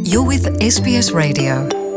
You're with SBS Radio.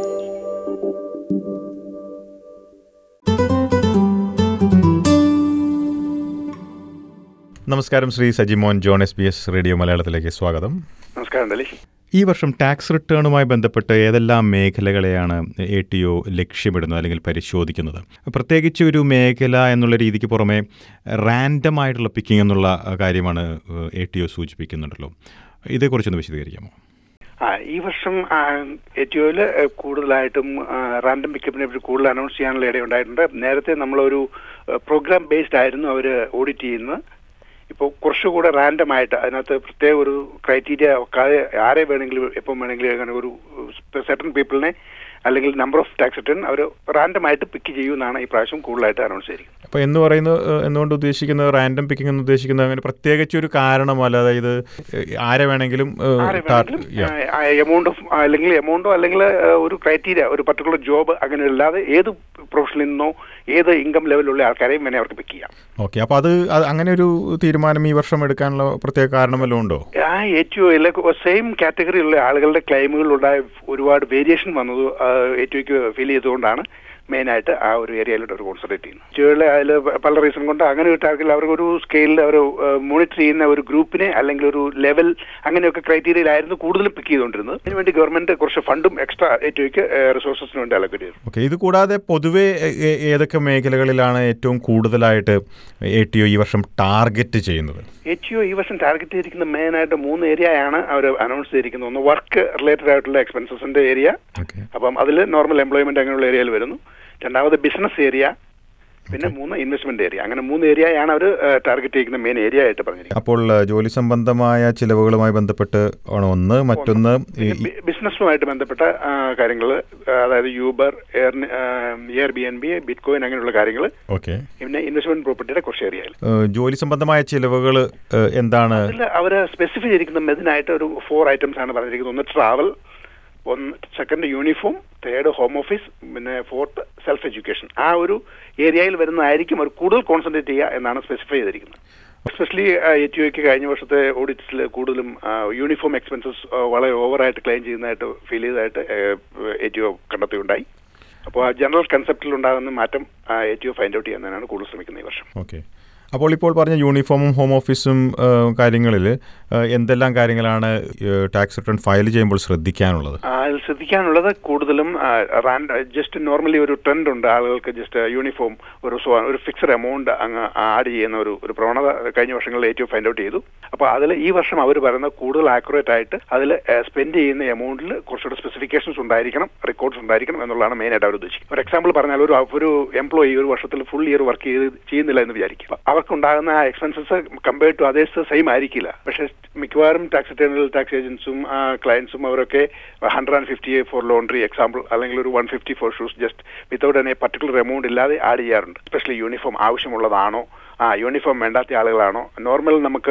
നമസ്കാരം Shri Sajimon John S B S radio മലയാളത്തിലേക്ക് സ്വാഗതം നമസ്കാരം ഡലി ഈ വർഷം ടാക്സ് റിട്ടേണുമായി ബന്ധപ്പെട്ട് ഏതെല്ലാം മേഖലകളെയാണ് എ ടി ഒ ലക്ഷ്യമിടുന്നത് അല്ലെങ്കിൽ പരിശോധിക്കുന്നത് പ്രത്യേകിച്ച് ഒരു മേഖല എന്നുള്ള രീതിക്ക് പുറമെ റാൻഡം ആയിട്ടുള്ള പിക്കിംഗ് എന്നുള്ള കാര്യമാണ് എ ടി ഒ സൂചിപ്പിക്കുന്നുണ്ടല്ലോ ഇതേക്കുറിച്ചൊന്ന് വിശദീകരിക്കാമോ ആ ഈ വർഷം എറ്റിയോയിൽ കൂടുതലായിട്ടും റാൻഡം പിക്കപ്പിനെ പറ്റി കൂടുതൽ അനൗൺസ് ചെയ്യാനുള്ള ഇടയുണ്ടായിട്ടുണ്ട് നേരത്തെ നമ്മളൊരു പ്രോഗ്രാം ബേസ്ഡ് ആയിരുന്നു അവർ ഓഡിറ്റ് ചെയ്യുന്നത് ഇപ്പോൾ കുറച്ചുകൂടെ റാൻഡം ആയിട്ട് അതിനകത്ത് പ്രത്യേക ഒരു ക്രൈറ്റീരിയ വെക്കാതെ ആരെ വേണമെങ്കിലും എപ്പം വേണമെങ്കിലും അങ്ങനെ ഒരു സെർട്ടൺ പീപ്പിളിനെ അല്ലെങ്കിൽ നമ്പർ ഓഫ് ടാക്സ് റിട്ടേൺ അവർ റാൻഡം ആയിട്ട് പിക്ക് ചെയ്യുമെന്നാണ് ഈ പ്രാവശ്യം കൂടുതലായിട്ട് അനൗൺസ് ചെയ്തിരിക്കുന്നത് അപ്പോൾ എന്ന് പറയുന്നത് എന്നുകൊണ്ട് ഉദ്ദേശിക്കുന്നത് റാൻഡം പിക്കിംഗ് എന്ന് ഉദ്ദേശിക്കുന്നത് അങ്ങനെ പ്രത്യേകിച്ച് ഒരു കാരണമല്ല അതായത് ആരെ വേണമെങ്കിലും ആരെ വേണമെങ്കിലും എമൗണ്ട് ഓഫ് അല്ലെങ്കിൽ എമൗണ്ടോ അല്ലെങ്കിൽ ഒരു ക്രൈറ്റീരിയ ഒരു പർട്ടിക്കുലർ ജോബ് അങ്ങനെ അല്ലാതെ ഏത് പ്രൊഫഷനിൽ നിന്നോ ഏത് ഇൻകം ലെവലുള്ള ആൾക്കാരെയും വേണേൽ അവർക്ക് പിക്ക് ചെയ്യാം ഓക്കെ അപ്പോൾ അത് അത് അങ്ങനെ ഒരു തീരുമാനം ഈ വർഷം എടുക്കാനുള്ള പ്രത്യേക കാരണം വല്ലതും ഉണ്ടോ ആ ഏറ്റവും സെയിം കാറ്റഗറിയിലുള്ള ആളുകളുടെ ക്ലെയിമുകളുണ്ടായ ഒരുപാട് വേരിയേഷൻ വന്നത് ഏറ്റവും ഫീൽ ചെയ്തുകൊണ്ടാണ് മെയിനായിട്ട് ആ ഒരു ഏരിയയിലോട്ട് അവർ കോൺസെൻട്രേറ്റ് ചെയ്യുന്നത് ചുവകളെ അതിൽ പല റീസൺ കൊണ്ട് അങ്ങനെ ഒരു ടാർഗറ്റിൽ അവർക്ക് ഒരു സ്കെയിലിൽ അവർ മോണിറ്റർ ചെയ്യുന്ന ഒരു ഗ്രൂപ്പിനെ അല്ലെങ്കിൽ ഒരു ലെവൽ അങ്ങനെയൊക്കെ ക്രൈറ്റീരിയയിലായിരുന്നു കൂടുതലും പിക്ക് ചെയ്തുകൊണ്ടിരുന്നത് അതിനുവേണ്ടി ഗവൺമെന്റ് കുറച്ച് ഫണ്ടും എക്സ്ട്രാ ഏറ്റവും റിസോഴ്സസിന് വേണ്ടി അലക്കേറ്റ് ചെയ്തു ഓക്കെ ഇത് കൂടാതെ പൊതുവെ ഏതൊക്കെ മേഖലകളിലാണ് ഏറ്റവും കൂടുതലായിട്ട് എ ടി ഒ ഈ വർഷം ടാർഗറ്റ് ചെയ്യുന്നത് എ ടി ഒ ഈ വർഷം ടാർഗറ്റ് ചെയ്തിരിക്കുന്ന മെയിൻ ആയിട്ട് മൂന്ന് ഏരിയയാണ് അവർ അനൗൺസ് ചെയ്തിരിക്കുന്നത് ഒന്ന് വർക്ക് റിലേറ്റഡ് ആയിട്ടുള്ള എക്സ്പെൻസസിന്റെ ഏരിയ അപ്പം അതിൽ നോർമൽ എംപ്ലോയ്മെന്റ് അങ്ങനെയുള്ള ഏരിയയിൽ വരുന്നു രണ്ടാമത് ബിസിനസ് ഏരിയ പിന്നെ മൂന്ന് ഇൻവെസ്റ്റ്മെന്റ് ഏരിയ അങ്ങനെ മൂന്ന് ഏരിയയാണ് അവർ ടാർഗറ്റ് ചെയ്യുന്ന മെയിൻ ഏരിയ ആയിട്ട് പറഞ്ഞിരിക്കുന്നത് അപ്പോൾ ജോലി സംബന്ധമായ ചിലവുകളുമായി ബന്ധപ്പെട്ട് ആണ് ഒന്ന് മറ്റൊന്ന് ബിസിനസ്സുമായിട്ട് ബന്ധപ്പെട്ട കാര്യങ്ങൾ അതായത് Uber air air B N B bitcoin അങ്ങനെയുള്ള കാര്യങ്ങൾ ഓക്കെ പിന്നെ ഇൻവെസ്റ്റ്മെന്റ് പ്രോപ്പർട്ടിയുടെ കുറച്ച് ഏരിയയിൽ ജോലി സംബന്ധമായ ചിലവുകൾ എന്താണ് അവർ സ്പെസിഫൈ ചെയ്തിരിക്കുന്ന മെതിനായിട്ട് ഒരു ഫോർ ഐറ്റംസ് ആണ് പറഞ്ഞിരിക്കുന്നത് ഒന്ന് ട്രാവൽ ഒന്ന് second uniform third home office പിന്നെ ഫോർത്ത് സെൽഫ് എഡ്യൂക്കേഷൻ ആ ഒരു ഏരിയയിൽ വരുന്നതായിരിക്കും അവർ കൂടുതൽ കോൺസെൻട്രേറ്റ് ചെയ്യുക എന്നാണ് സ്പെസിഫൈ ചെയ്തിരിക്കുന്നത് എസ്പെഷ്യലി എ ടി ഒക്ക് കഴിഞ്ഞ വർഷത്തെ ഓഡിറ്റ്സിൽ കൂടുതലും യൂണിഫോം എക്സ്പെൻസസ് വളരെ ഓവറായിട്ട് ക്ലെയിം ചെയ്യുന്നതായിട്ട് ഫീൽ ചെയ്തതായിട്ട് എ ടി ഒ കണ്ടെത്തുകയുണ്ടായി അപ്പോൾ ആ ജനറൽ കൺസെപ്റ്റിൽ ഉണ്ടാകുന്ന മാറ്റം A T O find out ചെയ്യാനാണ് കൂടുതൽ ശ്രമിക്കുന്നത് ഈ വർഷം ഓക്കെ അപ്പോൾ ഇപ്പോൾ പറഞ്ഞ യൂണിഫോമും ഹോം ഓഫീസും കാര്യങ്ങളിൽ എന്തെല്ലാം കാര്യങ്ങളാമാണ് ടാക്സ് റിട്ടേൺ ഫയൽ ചെയ്യുമ്പോൾ ശ്രദ്ധിക്കാനുള്ളത് അതിൽ ശ്രദ്ധിക്കാനുള്ളത് കൂടുതലും ജസ്റ്റ് നോർമലി ഒരു ട്രെൻഡ് ഉണ്ട് ആളുകൾക്ക് ജസ്റ്റ് യൂണിഫോം ഒരു ഒരു ഫിക്സഡ് എമൗണ്ട് അങ്ങ് ആഡ് ചെയ്യുന്ന ഒരു ഒരു പ്രവണത കഴിഞ്ഞ വർഷങ്ങളിൽ ഏറ്റവും ഫൈൻഡ് ഔട്ട് ചെയ്തു അപ്പോൾ അതിൽ ഈ വർഷം അവർ പറയുന്ന കൂടുതൽ ആക്യുറേറ്റ് ആയിട്ട് അതിൽ സ്പെൻഡ് ചെയ്യുന്ന എമൗണ്ടിൽ കുറച്ചുകൂടെ സ്പെസിഫിക്കേഷൻസ് ഉണ്ടായിരിക്കണം റെക്കോർഡ്സ് ഉണ്ടായിരിക്കണം എന്നുള്ളതാണ് മെയിൻ ആയിട്ട് അവർ ഉദ്ദേശിക്കുന്നത് ഒരു എക്സാമ്പിൾ പറഞ്ഞാൽ ഒരു ഒരു എംപ്ലോയി ഒരു വർഷത്തിൽ ഫുൾ ഇയർ വർക്ക് ചെയ്ത് ചെയ്യുന്നില്ല എന്ന് വിചാരിക്കുക അവർക്കുണ്ടാകുന്ന expenses compare to others same ആയിരിക്കില്ല പക്ഷേ മിക്കവാറും ടാക്സ് റിട്ടേണൽ ടാക്സ് ഏജൻസും ക്ലയൻസും അവരൊക്കെ hundred and fifty four laundry example അല്ലെങ്കിൽ ഒരു one fifty four shoes just without any particular amount ഇല്ലാതെ ആഡ് ചെയ്യാറുണ്ട് സ്പെഷ്യലി യൂണിഫോം ആവശ്യമുള്ളതാണോ ആ യൂണിഫോം വേണ്ടാത്ത ആളുകളാണോ നോർമൽ നമുക്ക്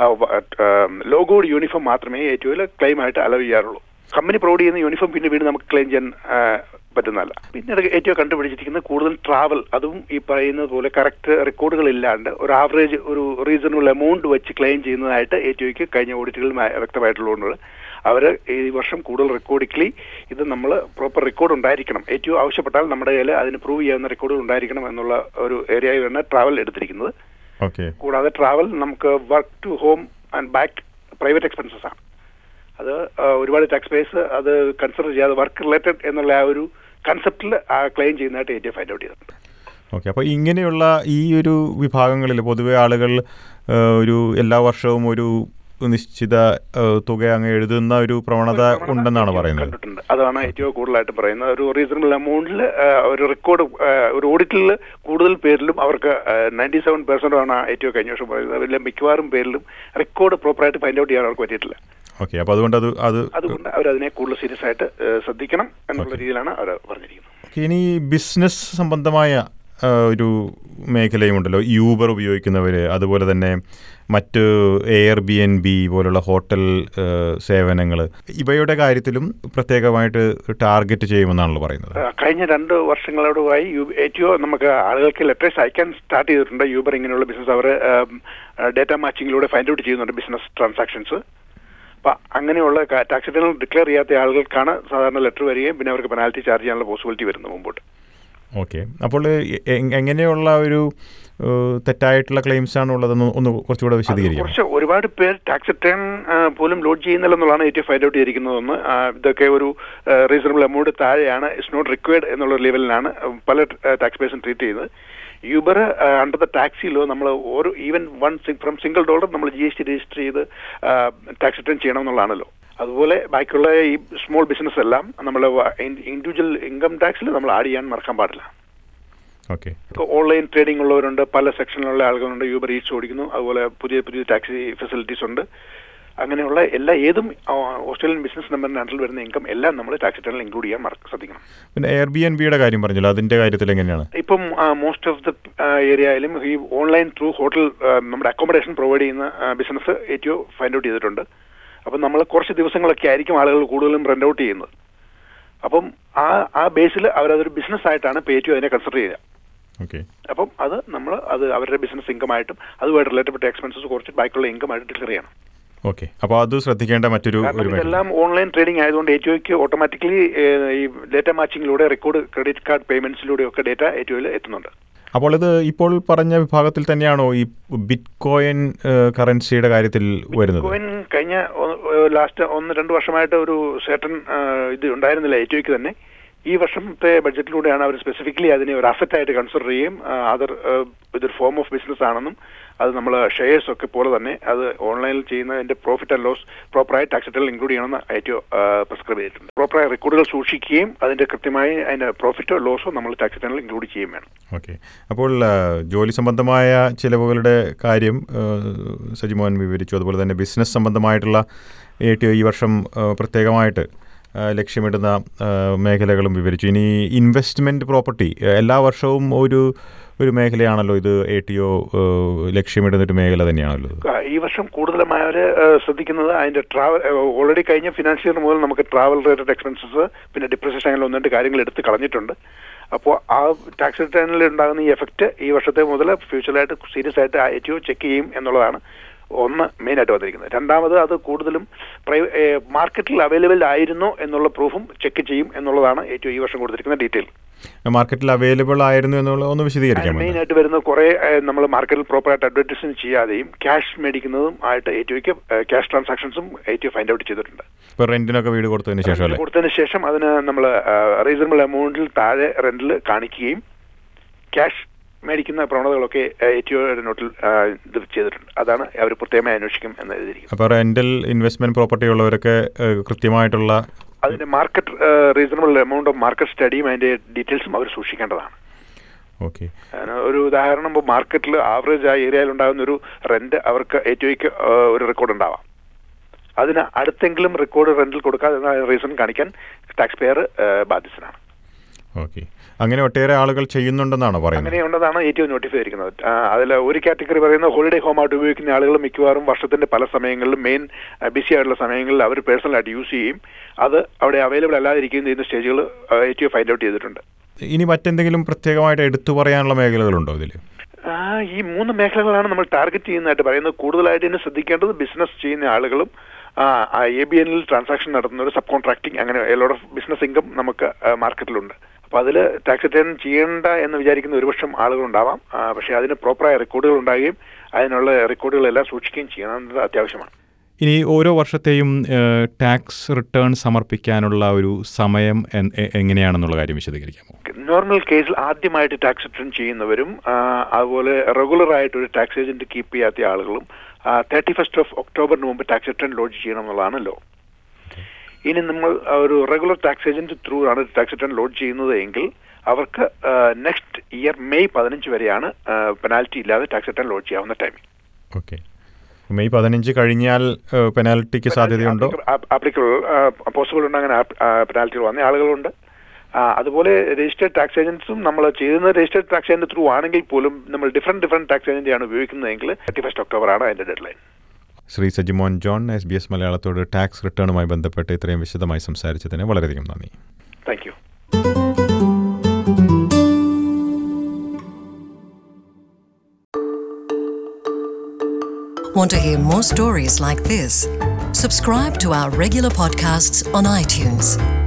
ലോഗോഡ് യൂണിഫോം മാത്രമേ ഏറ്റവും ക്ലെയിം ആയിട്ട് അലവ് ചെയ്യാറുള്ളൂ കമ്പനി പ്രൊവൈഡ് ചെയ്യുന്ന യൂണിഫോം പിന്നെ വീണ്ടും നമുക്ക് ക്ലെയിം ചെയ്യാൻ പറ്റുന്നതല്ല പിന്നീട് ഏറ്റവും കണ്ടുപിടിച്ചിരിക്കുന്നത് കൂടുതൽ ട്രാവൽ അതും ഈ പറയുന്നത് പോലെ കറക്റ്റ് റെക്കോർഡുകൾ ഇല്ലാണ്ട് ഒരു ആവറേജ് ഒരു റീസണബിൾ എമൗണ്ട് വെച്ച് ക്ലെയിം ചെയ്യുന്നതായിട്ട് ഏറ്റവും കഴിഞ്ഞ ഓഡിറ്റുകളിൽ വ്യക്തമായിട്ടുള്ളതുകൊണ്ട് അവർ ഈ വർഷം കൂടുതൽ റെക്കോർഡിക്കലി ഇത് നമ്മൾ പ്രോപ്പർ റെക്കോർഡ് ഉണ്ടായിരിക്കണം ഏറ്റവും ആവശ്യപ്പെട്ടാൽ നമ്മുടെ കയ്യിൽ അതിന് പ്രൂവ് ചെയ്യാവുന്ന റെക്കോർഡുകൾ ഉണ്ടായിരിക്കണം എന്നുള്ള ഒരു ഏരിയയിലാണ് ട്രാവൽ എടുത്തിരിക്കുന്നത് കൂടാതെ ട്രാവൽ നമുക്ക് work to home and back private expenses ആണ് അത് ഒരുപാട് ടാക്സ് പേസ് അത് കൺസിഡർ ചെയ്യാതെ വർക്ക് റിലേറ്റഡ് എന്നുള്ള ആ ഒരു കൺസെപ്റ്റിൽ ആ ക്ലെയിം ചെയ്യുന്നതായിട്ട് ഏറ്റവും ഫൈൻഡ് ഔട്ട് ചെയ്തിട്ടുണ്ട് ഓക്കെ അപ്പോൾ ഇങ്ങനെയുള്ള ഈ ഒരു വിഭാഗങ്ങളിൽ പൊതുവെ ആളുകൾ ഒരു എല്ലാ വർഷവും ഒരു നിശ്ചിത തുക അങ്ങ് എഴുതുന്ന ഒരു പ്രവണത ഉണ്ടെന്നാണ് പറയുന്നത് കണ്ടിട്ടുണ്ട് അതാണ് ഏറ്റവും കൂടുതലായിട്ട് പറയുന്നത് ഒരു റീസണബിൾ എമൗണ്ടിൽ ഒരു റെക്കോർഡ് ഒരു ഓഡിറ്റിൽ കൂടുതൽ പേരിലും അവർക്ക് നയൻറ്റി സെവൻ പെർസെന്റ് ആണ് ഏറ്റവും കഴിഞ്ഞ വർഷം പറയുന്നത് അതിലെ മിക്കവാറും പേരിലും റെക്കോർഡ് പ്രോപ്പറായിട്ട് ഫൈൻഡ് ഔട്ട് ചെയ്യാൻ അവർക്ക് പറ്റിയിട്ടില്ല ഓക്കെ അപ്പോൾ അതുകൊണ്ട് അത് അത് അതുകൊണ്ട് അവർ അതിനെ കൂടുതൽ സീരിയസ് ആയിട്ട് ശ്രദ്ധിക്കണം എന്നുള്ള രീതിയിലാണ് അവർ പറഞ്ഞിരിക്കുന്നത് ഇനി ബിസിനസ് സംബന്ധമായ ഒരു മേഖലയും ഉണ്ടല്ലോ യൂബർ ഉപയോഗിക്കുന്നവർ അതുപോലെ തന്നെ മറ്റ് എയർ ബി എൻ ബി പോലുള്ള ഹോട്ടൽ സേവനങ്ങൾ ഇവയുടെ കാര്യത്തിലും പ്രത്യേകമായിട്ട് ടാർഗറ്റ് ചെയ്യുമെന്നാണല്ലോ പറയുന്നത് കഴിഞ്ഞ രണ്ട് വർഷങ്ങളോടുമായി ഏറ്റവും നമുക്ക് ആളുകൾക്ക് ലെറ്റേഴ്സ് അയക്കാൻ സ്റ്റാർട്ട് ചെയ്തിട്ടുണ്ട് യൂബർ ഇങ്ങനെയുള്ള ബിസിനസ് അവർ ഡേറ്റ മാച്ചിങ്ങിലൂടെ ഫൈൻഡ് ഔട്ട് ചെയ്യുന്നുണ്ട് ബിസിനസ് ട്രാൻസാക്ഷൻസ് അപ്പൊ അങ്ങനെയുള്ള ടാക്സ് റിട്ടേൺ ഡിക്ലെയർ ചെയ്യാത്ത ആളുകൾക്കാണ് സാധാരണ ലെറ്റർ വരികയും പിന്നെ അവർക്ക് പെനാൽറ്റി ചാർജ് ചെയ്യാനുള്ള പോസിബിലിറ്റി വരുന്നത് മുമ്പോട്ട് ഓക്കെ അപ്പോൾ എ- എ- എങ്ങനെയുള്ള ഒരു ഏഹ്, തെറ്റായിട്ടുള്ള ക്ലെയിംസ് ആണ് ഉള്ളതെന്ന് ഒന്ന് കുറച്ചുകൂടെ വിശദീകരിക്കാം കുറച്ച് ഒരുപാട് പേർ ടാക്സ് റിട്ടേൺ പോലും ലോഡ് ചെയ്യുന്നില്ല എന്നുള്ളതാണ് ഏറ്റവും ഫൈൻഡ് ഔട്ട് ചെയ്തിരിക്കുന്നതെന്ന് ആ, ഇതൊക്കെ ഒരു റീസണബിൾ എമൗണ്ട് താഴെയാണ് ഇറ്റ്സ് നോട്ട് റിക്വയർഡ് എന്നുള്ള ലെവലിലാണ് പല ടാക്സ് പേഴ്സും ട്രീറ്റ് ചെയ്യുന്നത് Uber under the taxi law നമ്മൾ ഓരോ even one from single dollar നമ്മൾ ജി എസ് ടി രജിസ്റ്റർ ചെയ്ത് ടാക്സ് റിട്ടേൺ ചെയ്യണം എന്നുള്ളതാണല്ലോ അതുപോലെ ബാക്കിയുള്ള ഈ സ്മോൾ ബിസിനസ് എല്ലാം നമ്മൾ ഇൻഡിവിജ്വൽ ഇൻകം ടാക്സിൽ നമ്മൾ ആഡ് ചെയ്യാൻ മറക്കാൻ പാടില്ല ഓക്കെ ഓൺലൈൻ ട്രേഡിംഗ് ഉള്ളവരുണ്ട് പല സെക്ഷനിലുള്ള ആളുകളുണ്ട് യൂബർ ഈറ്റ്സ് ഓടിക്കുന്നു അതുപോലെ പുതിയ പുതിയ ടാക്സി ഫെസിലിറ്റീസ് ഉണ്ട് അങ്ങനെയുള്ള എല്ലാ ഏതും ആ, ഓസ്ട്രേലിയൻ ബിസിനസ് നമ്പറിന്റെ അണ്ടറിൽ വരുന്ന ഇൻകം എല്ലാം നമ്മൾ ടാക്സ് റിട്ടേണിൽ ഇൻക്ലൂഡ് ചെയ്യാൻ മറ- ശ്രദ്ധിക്കണം പിന്നെ എയർ ബി എൻ ബിയുടെ കാര്യം പറഞ്ഞല്ലോ അതിൻ്റെ കാര്യത്തിൽ എങ്ങനെയാണ് ഇപ്പം മോസ്റ്റ് ഓഫ് ദ ഏരിയയിലും ഈ ഓൺലൈൻ ത്രൂ ഹോട്ടൽ നമ്മുടെ അക്കോമഡേഷൻ പ്രൊവൈഡ് ചെയ്യുന്ന ബിസിനസ് ഏറ്റവും ഫൈൻഡ് ഔട്ട് ചെയ്തിട്ടുണ്ട് അപ്പം നമ്മൾ കുറച്ച് ദിവസങ്ങളൊക്കെ ആയിരിക്കും ആളുകൾ കൂടുതലും റെന്റ് ഔട്ട് ചെയ്യുന്നത് അപ്പം ആ ആ ബേസിൽ അവരതൊരു ബിസിനസ് ആയിട്ടാണ് പേ ടു അതിനെ കൺസിഡർ ചെയ്യുക ഓക്കെ അപ്പം അത് നമ്മൾ അത് അവരുടെ ബിസിനസ് ഇൻകം ആയിട്ടും അതുമായിട്ട് റിലേറ്റഡ് എക്സ്പെൻസസ് കുറച്ച് ബാക്കിയുള്ള ഇൻകം ആയിട്ട് ഡിക്ലെയർ ചെയ്യണം ഓക്കെ അപ്പോൾ അത് ശ്രദ്ധിക്കേണ്ട മറ്റൊരു കാരണം ഒരു മേഖല ഇതെല്ലാം ഓൺലൈൻ ട്രേഡിംഗ് ആയതുകൊണ്ട് ഏറ്റോയ്ക്ക് ഓട്ടോമാറ്റിക്കലി ഈ ഡേറ്റ മാച്ചിങ്ങിലൂടെ റെക്കോർഡ് ക്രെഡിറ്റ് കാർഡ് പേയ്മെന്റ്സിലൂടെ ഒക്കെ ഡേറ്റ ഏറ്റോയിൽ എത്തുന്നുണ്ട് അപ്പോൾ ഇത് ഇപ്പോൾ പറഞ്ഞ വിഭാഗത്തിൽ തന്നെയാണോ ഈ ബിറ്റ് കോയിൻ കറൻസിയുടെ കാര്യത്തിൽ വരുന്നത് കോയിൻ കഴിഞ്ഞ ലാസ്റ്റ് ഒന്ന് രണ്ട് വർഷമായിട്ട് ഒരു സെർട്ടൺ ഇത് ഉണ്ടായിരുന്നില്ല ഏറ്റോയ്ക്ക് തന്നെ ഈ വർഷത്തെ ബഡ്ജറ്റിലൂടെയാണ് അവർ സ്പെസിഫിക്കലി അതിനെ ഒരു അസറ്റ് ആയിട്ട് കൺസിഡർ ചെയ്യും അതർ ഇതൊരു ഫോം ഓഫ് ബിസിനസ് ആണെന്നും അത് നമ്മൾ ഷെയർസ് ഒക്കെ പോലെ തന്നെ അത് ഓൺലൈനിൽ ചെയ്യുന്നതിന്റെ പ്രോഫിറ്റ് ആൻഡ് ലോസ് പ്രോപ്പറായി ടാക്സ് റിട്ടേണിൽ ഇൻക്ലൂഡ് ചെയ്യണമെന്ന് ഏറ്റവും പ്രിസ്ക്രൈബ് ചെയ്തിട്ടുണ്ട് പ്രോപ്പറായ റെക്കോർഡുകൾ സൂക്ഷിക്കുകയും അതിന്റെ കൃത്യമായി അതിന്റെ പ്രോഫിറ്റോ ലോസോ നമ്മൾ ടാക്സ് റിട്ടേണിൽ ഇൻക്ലൂഡ് ചെയ്യുകയും വേണം ഓക്കെ അപ്പോൾ ആ, ജോലി സംബന്ധമായ ചിലവുകളുടെ കാര്യം ആ, സജിമോഹൻ വിവരിച്ചു അതുപോലെ തന്നെ ബിസിനസ് സംബന്ധമായിട്ടുള്ള എ ടി ഈ വർഷം ആ, പ്രത്യേകമായിട്ട് ആ, ലക്ഷ്യമിടുന്ന ആ, മേഖലകളും വിവരിച്ചു ഇനി ഇൻവെസ്റ്റ്മെൻറ്റ് പ്രോപ്പർട്ടി എല്ലാ വർഷവും ഒരു ഒരു മേഖലയാണല്ലോ ഇത് എ ടി ഒ ലക്ഷ്യമിടുന്ന ഒരു മേഖല തന്നെയാണല്ലോ ഇത്. ആ, ഈ വർഷം കൂടുതലും അവര് ശ്രദ്ധിക്കുന്നത് അതിന്റെ ട്രാവൽ ഓൾറെഡി കഴിഞ്ഞ ഫിനാൻഷ്യൽ ഇയർ മുതൽ നമുക്ക് ട്രാവൽ റിലേറ്റഡ് എക്സ്പെൻസസ് പിന്നെ ഡിപ്രസേഷൻ അങ്ങനെ ഒന്ന് രണ്ട് കാര്യങ്ങൾ എടുത്ത് കളഞ്ഞിട്ടുണ്ട് അപ്പോൾ ആ ടാക്സ് റിട്ടേണിൽ ഉണ്ടാകുന്ന ഈ എഫക്റ്റ് ഈ വർഷത്തെ മുതൽ ഫ്യൂച്ചറിലായിട്ട് സീരിയസ് ആയിട്ട് ഏറ്റവും ചെക്ക് ചെയ്യും എന്നുള്ളതാണ് ഒന്ന് മെയിൻ ആയിട്ട് വന്നിരിക്കുന്നത് രണ്ടാമത് അത് കൂടുതലും മാർക്കറ്റിൽ അവൈലബിൾ ആയിരുന്നോ എന്നുള്ള പ്രൂഫും ചെക്ക് ചെയ്യും എന്നുള്ളതാണ് ഏറ്റവും ഈ വർഷം കൊടുത്തിരിക്കുന്ന ഡീറ്റെയിൽ മാർക്കറ്റിൽ അവൈലബിൾ ആയിരുന്നു എന്നുള്ള ഒന്ന് വിശദീകരിക്കാൻ മെയിൻ ആയിട്ട് വരുന്ന കുറെ നമ്മൾ മാർക്കറ്റിൽ പ്രോപ്പറായിട്ട് അഡ്വർടൈസിങ് ചെയ്യാതെയും ക്യാഷ് മേടിക്കുന്നതും ആയിട്ട് ഏറ്റവും ക്യാഷ് ട്രാൻസാക്ഷൻസും ഏറ്റവും ഫൈൻഡ് ഔട്ട് ചെയ്തിട്ടുണ്ട് ഇപ്പോൾ റെൻറ്റിനൊക്കെ വീട് കൊടുത്തതിന് ശേഷം അല്ലേ കൊടുത്തതിന് ശേഷം അതിന് നമ്മൾ റീസണബിൾ എമൗണ്ടിൽ താഴെ റെന്റിൽ കാണിക്കുകയും ക്യാഷ് മേടിക്കുന്ന പ്രവണതകളൊക്കെ ഏറ്റവും നോട്ടിൽ ഇത് ചെയ്തിട്ടുണ്ട് അതാണ് അവർ പ്രത്യേകമായി അന്വേഷിക്കും എന്ന് എഴുതിയിരിക്കുന്നത് അപ്പോൾ റെൻ്റൽ ഇൻവെസ്റ്റ്മെൻറ്റ് പ്രോപ്പർട്ടി ഉള്ളവരൊക്കെ ഏഹ്, കൃത്യമായിട്ടുള്ള അതിന്റെ market reasonable amount of market സ്റ്റഡിയും അതിന്റെ ഡീറ്റെയിൽസും അവർ സൂക്ഷിക്കേണ്ടതാണ് ഓക്കെ അതിന് ഒരു ഉദാഹരണം ഇപ്പോൾ മാർക്കറ്റിൽ ആവറേജ് ആ ഏരിയയിൽ ഉണ്ടാകുന്ന ഒരു റെന്റ് അവർക്ക് ഏറ്റവും ഒരു റെക്കോർഡ് ഉണ്ടാവാം അതിന് അടുത്തെങ്കിലും റെക്കോർഡ് റെന്റിൽ കൊടുക്കാതെ റീസൺ കാണിക്കാൻ ടാക്സ് പെയർ ബാധ്യസ്ഥനാണ് ഓക്കെ അങ്ങനെ ഒട്ടേറെ ആളുകൾ ചെയ്യുന്നുണ്ടെന്നാണോ പറയുന്നത് അങ്ങനെയുണ്ടെന്നാണ് ഏറ്റവും നോട്ടിഫൈ ചെയ്തിരിക്കുന്നത് അതിൽ ഒരു കാറ്റഗറി പറയുന്ന ഹോളിഡേ ഹോം ആയിട്ട് ഉപയോഗിക്കുന്ന ആളുകൾ മിക്കവാറും വർഷത്തിന്റെ പല സമയങ്ങളിലും മെയിൻ ബിസി ആയിട്ടുള്ള സമയങ്ങളിൽ അവർ പേഴ്സണലായിട്ട് യൂസ് ചെയ്യും അത് അവിടെ അവൈലബിൾ അല്ലാതിരിക്കുന്ന ചെയ്യുന്ന സ്റ്റേജുകൾ ഏറ്റവും ഫൈൻഡ് ഔട്ട് ചെയ്തിട്ടുണ്ട് ഇനി മറ്റെന്തെങ്കിലും പ്രത്യേകമായിട്ട് എടുത്തു പറയാനുള്ള മേഖലകളുണ്ടോ ഇതിൽ ആ, ഈ മൂന്ന് മേഖലകളാണ് നമ്മൾ ടാർഗറ്റ് ചെയ്യുന്നതായിട്ട് പറയുന്നത് കൂടുതലായിട്ട് ഇതിനെ ശ്രദ്ധിക്കേണ്ടത് ബിസിനസ് ചെയ്യുന്ന ആളുകളും എ ബി എനിൽ ട്രാൻസാക്ഷൻ നടത്തുന്ന ഒരു സബ് കോൺട്രാക്ടിങ് അങ്ങനെ ലോട്ട് ഓഫ് ബിസിനസ് ഇൻകം നമുക്ക് മാർക്കറ്റിലുണ്ട് അപ്പോൾ അതിൽ ടാക്സ് റിട്ടേൺ ചെയ്യേണ്ട എന്ന് വിചാരിക്കുന്ന ഒരുപക്ഷം ആളുകളുണ്ടാവാം ആ, പക്ഷേ അതിന് പ്രോപ്പറായ റെക്കോർഡുകൾ ഉണ്ടാകുകയും അതിനുള്ള റെക്കോർഡുകളെല്ലാം സൂക്ഷിക്കുകയും ചെയ്യണം എന്നത് അത്യാവശ്യമാണ് ഇനി ഓരോ വർഷത്തെയും ടാക്സ് റിട്ടേൺ സമർപ്പിക്കാനുള്ള ഒരു സമയം എൻ- എ- എങ്ങനെയാണെന്നുള്ള കാര്യം വിശദീകരിക്കാമോ നോർമൽ കേസിൽ ആദ്യമായിട്ട് ടാക്സ് റിട്ടേൺ ചെയ്യുന്നവരും ആ, അതുപോലെ റെഗുലർ ആയിട്ട് ഒരു ടാക്സ് ഏജന്റ് കീപ്പ് ചെയ്യാത്ത ആളുകളും തേർട്ടി ഫസ്റ്റ് ഓഫ് ഒക്ടോബറിന് മുമ്പ് ടാക്സ് റിട്ടേൺ ലോഡ്ജ് ചെയ്യണം എന്നുള്ളതാണ് ലോ ഇനി നമ്മൾ ആ, ഒരു റെഗുലർ ടാക്സ് ഏജന്റ് ത്രൂ ആണ് ടാക്സ് റിട്ടേൺ ലോഡ് ചെയ്യുന്നത് എങ്കിൽ അവർക്ക് നെക്സ്റ്റ് ഇയർ മെയ് പതിനഞ്ച് വരെയാണ് പെനാൽറ്റി ഇല്ലാതെ ടാക്സ് റിട്ടേൺ ലോഡ് ചെയ്യാവുന്ന ടൈമിംഗ് ഓക്കെ മെയ് പതിനഞ്ച് കഴിഞ്ഞാൽ പെനാൽറ്റിക്ക് സാധ്യതയുണ്ടോ ആപ്ലിക്കബിൾ പോസിബിൾ ഉണ്ട് അങ്ങനെ പെനാൽറ്റികൾ വന്ന ആളുകളുണ്ട് ആ, അതുപോലെ രജിസ്റ്റേർഡ് ടാക്സ് ഏജൻസും നമ്മൾ ചെയ്യുന്ന രജിസ്റ്റേർഡ് ടാക്സ് ഏജന്റ് ത്രൂ ആണെങ്കിൽ പോലും നമ്മൾ ഡിഫറെന്റ് ഡിഫറെന്റ് ടാക്സ് ഏജന്റിയാണ് ഉപയോഗിക്കുന്നതെങ്കിൽ തേർട്ടി ഫസ്റ്റ് ഒക്ടോബർ ആണ് അതിന്റെ deadline Shri Sajimon John S B S മലയാളത്തോട് ടാക്സ് റിട്ടേണുമായി ബന്ധപ്പെട്ട് ഇത്രയും വിശദമായി സംസാരിച്ചതിന് വളരെയധികം നന്ദി thank you Want to hear more stories like this? Subscribe to our regular podcasts on iTunes.